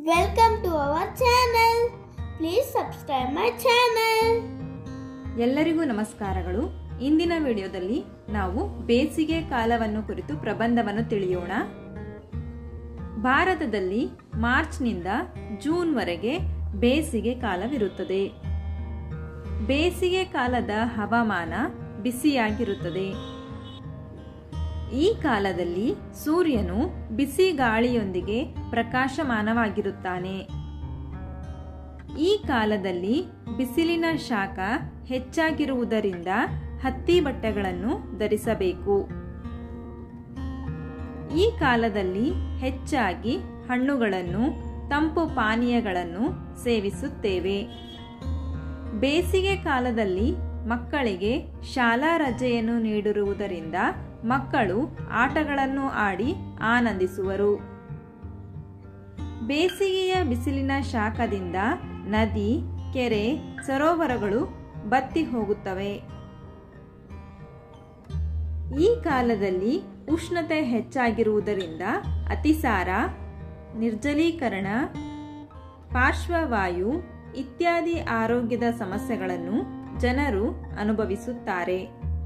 Welcome to our channel. Please subscribe my channel. ಎಲ್ಲರಿಗೂ ನಮಸ್ಕಾರಗಳು ಇಂದಿನ ವಿಡಿಯೋದಲ್ಲಿ ನಾವು ಬೇಸಿಗೆ ಕಾಲವನ್ನು ಕುರಿತು ಪ್ರಬಂಧವನ್ನು ತಿಳಿಯೋಣ ಭಾರತದಲ್ಲಿ ಮಾರ್ಚ್ನಿಂದ ಜೂನ್ವರೆಗೆ ಬೇಸಿಗೆ ಕಾಲವಿರುತ್ತದೆ ಬೇಸಿಗೆ ಕಾಲದ ಹವಾಮಾನ ಬಿಸಿಯಾಗಿರುತ್ತದೆ ಈ ಕಾಲದಲ್ಲಿ ಸೂರ್ಯನು ಬಿಸಿ ಗಾಳಿಯೊಂದಿಗೆ ಪ್ರಕಾಶಮಾನವಾಗಿರುತ್ತಾನೆ ಈ ಕಾಲದಲ್ಲಿ ಬಿಸಿಲಿನ ಶಾಖ ಹೆಚ್ಚಾಗಿರುವುದರಿಂದ ಹತ್ತಿ ಬಟ್ಟೆಗಳನ್ನು ಧರಿಸಬೇಕು ಈ ಕಾಲದಲ್ಲಿ ಹೆಚ್ಚಾಗಿ ಹಣ್ಣುಗಳನ್ನು ತಂಪು ಪಾನೀಯಗಳನ್ನು ಸೇವಿಸುತ್ತೇವೆ ಬೇಸಿಗೆ ಕಾಲದಲ್ಲಿ ಮಕ್ಕಳಿಗೆ ಶಾಲಾ ರಜೆಯನ್ನು ನೀಡಿರುವುದರಿಂದ ಮಕ್ಕಳು ಆಟಗಳನ್ನು ಆಡಿ ಆನಂದಿಸುವರು ಬೇಸಿಗೆಯ ಬಿಸಿಲಿನ ಶಾಖದಿಂದ ನದಿ ಕೆರೆ ಸರೋವರಗಳು ಬತ್ತಿ ಹೋಗುತ್ತವೆ ಈ ಕಾಲದಲ್ಲಿ ಉಷ್ಣತೆ ಹೆಚ್ಚಾಗಿರುವುದರಿಂದ ಅತಿಸಾರ ನಿರ್ಜಲೀಕರಣ ಪಾರ್ಶ್ವವಾಯು ಇತ್ಯಾದಿ ಆರೋಗ್ಯದ ಸಮಸ್ಯೆಗಳನ್ನು ಜನರು ಅನುಭವಿಸುತ್ತಾರೆ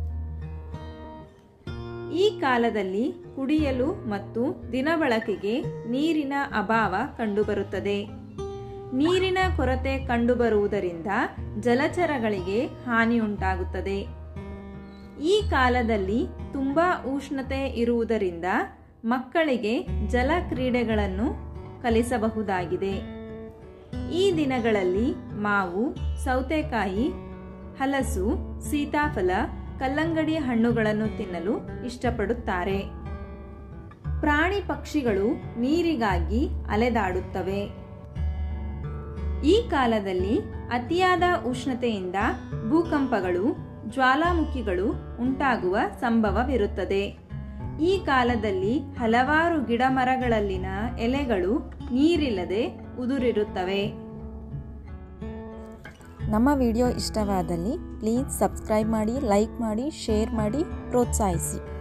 ಈ ಕಾಲದಲ್ಲಿ ಕುಡಿಯಲು ಮತ್ತು ದಿನಬಳಕೆಗೆ ನೀರಿನ ಅಭಾವ ಕಂಡುಬರುತ್ತದೆ ನೀರಿನ ಕೊರತೆ ಕಂಡುಬರುವುದರಿಂದ ಜಲಚರಗಳಿಗೆ ಹಾನಿಯುಂಟಾಗುತ್ತದೆ ಈ ಕಾಲದಲ್ಲಿ ತುಂಬಾ ಉಷ್ಣತೆ ಇರುವುದರಿಂದ ಮಕ್ಕಳಿಗೆ ಜಲ ಕ್ರೀಡೆಗಳನ್ನು ಕಲಿಸಬಹುದಾಗಿದೆ ಈ ದಿನಗಳಲ್ಲಿ ಮಾವು ಸೌತೆಕಾಯಿ ಹಲಸು ಸೀತಾಫಲ ಕಲ್ಲಂಗಡಿ ಹಣ್ಣುಗಳನ್ನು ತಿನ್ನಲು ಇಷ್ಟಪಡುತ್ತಾರೆ ಪ್ರಾಣಿ ಪಕ್ಷಿಗಳು ನೀರಿಗಾಗಿ ಅಲೆದಾಡುತ್ತವೆ ಈ ಕಾಲದಲ್ಲಿ ಅತಿಯಾದ ಉಷ್ಣತೆಯಿಂದ ಭೂಕಂಪಗಳು ಜ್ವಾಲಾಮುಖಿಗಳು ಉಂಟಾಗುವ ಸಂಭವವಿರುತ್ತದೆ ಈ ಕಾಲದಲ್ಲಿ ಹಲವಾರು ಗಿಡಮರಗಳಲ್ಲಿನ ಎಲೆಗಳು ನೀರಿಲ್ಲದೆ ಉದುರಿರುತ್ತವೆ ನಮ್ಮ ವಿಡಿಯೋ ಇಷ್ಟವಾದಲ್ಲಿ ಪ್ಲೀಸ್ ಸಬ್ಸ್ಕ್ರೈಬ್ ಮಾಡಿ ಲೈಕ್ ಮಾಡಿ ಶೇರ್ ಮಾಡಿ ಪ್ರೋತ್ಸಾಹಿಸಿ